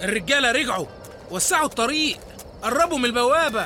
الرجالة رجعوا وسعوا الطريق قربوا من البوابة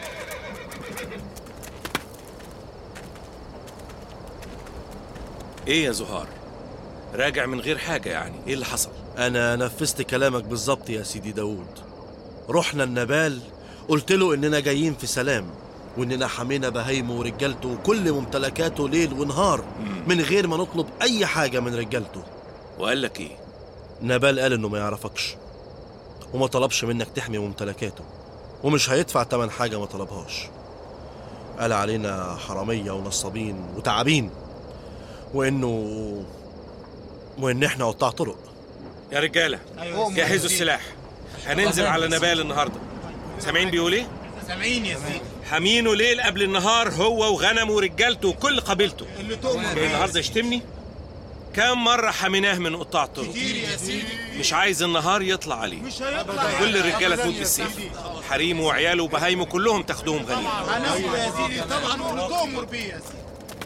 ايه يا زهار راجع من غير حاجة يعني ايه اللي حصل أنا نفذت كلامك بالظبط يا سيدي داوود رحنا النبال قلت له إننا جايين في سلام وإننا حمينا بهايمه ورجالته وكل ممتلكاته ليل ونهار من غير ما نطلب أي حاجة من رجالته وقال لك ايه نبال قال إنه ما يعرفكش وما طلبش منك تحمي ممتلكاته ومش هيدفع تمن حاجة ما طلبهاش قال علينا حرامية ونصابين وتعابين وإنه وإن إحنا قطاع طرق يا رجالة جهزوا السلاح هننزل على نبال النهاردة سامعين بيقول ايه سامعين يا سيدي حامينه ليل قبل النهار هو وغنمه ورجالته وكل قبيلته اللي تؤمر جاي النهارده يشتمني كم مرة حميناه من قطاع الطرق كتير يا سيدي مش عايز النهار يطلع عليه مش هيطلع كل الرجالة تموت بالسيف حريمه وعياله وبهايمه كلهم تاخدوهم غنيمة هناخده يا سيدي طبعا واللي تؤمر بيه يا سيدي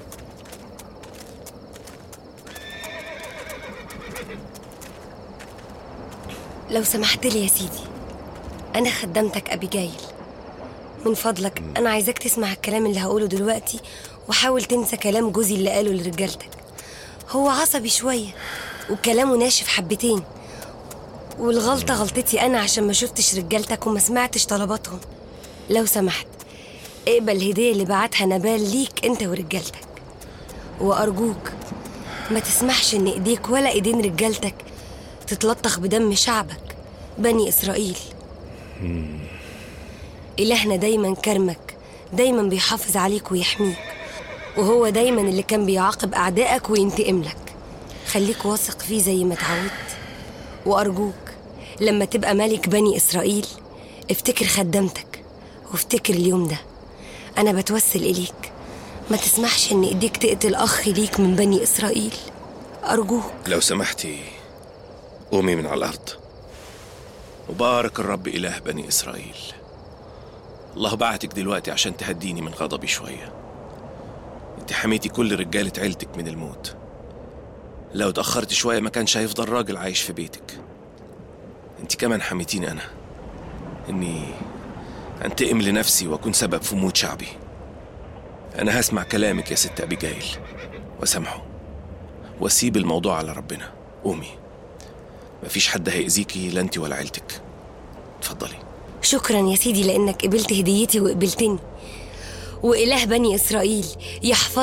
لو سمحت لي يا سيدي أنا خدمتك أبيجايل من فضلك أنا عايزاك تسمع الكلام اللي هقوله دلوقتي وحاول تنسى كلام جوزي اللي قاله لرجالتك هو عصبي شوية وكلامه ناشف حبتين والغلطة غلطتي أنا عشان ما شفتش رجالتك وما سمعتش طلباتهم لو سمحت اقبل الهدية اللي بعتها نبال ليك أنت ورجالتك وأرجوك ما تسمحش إن إيديك ولا إيدين رجالتك تتلطخ بدم شعبك بني إسرائيل إلهنا دايما كرمك دايما بيحافظ عليك ويحميك وهو دايما اللي كان بيعاقب أعدائك وينتقم لك خليك واثق فيه زي ما اتعودت وأرجوك لما تبقى ملك بني إسرائيل افتكر خدمتك وافتكر اليوم ده أنا بتوسل إليك ما تسمحش إن إيديك تقتل أخ ليك من بني إسرائيل أرجوك لو سمحتي قومي من على الأرض وبارك الرب إله بني إسرائيل الله بعتك دلوقتي عشان تهديني من غضبي شوية انت حميتي كل رجالة عيلتك من الموت لو اتأخرت شوية ما كانش هيفضل راجل عايش في بيتك انت كمان حميتيني أنا إني أنتقم لنفسي وأكون سبب في موت شعبي أنا هسمع كلامك يا ست أبيجايل وأسامحه وأسيب الموضوع على ربنا قومي مفيش حد هيأذيكي لا انت ولا عيلتك اتفضلي شكرا يا سيدي لأنك قبلت هديتي وقبلتني وإله بني إسرائيل يحفظ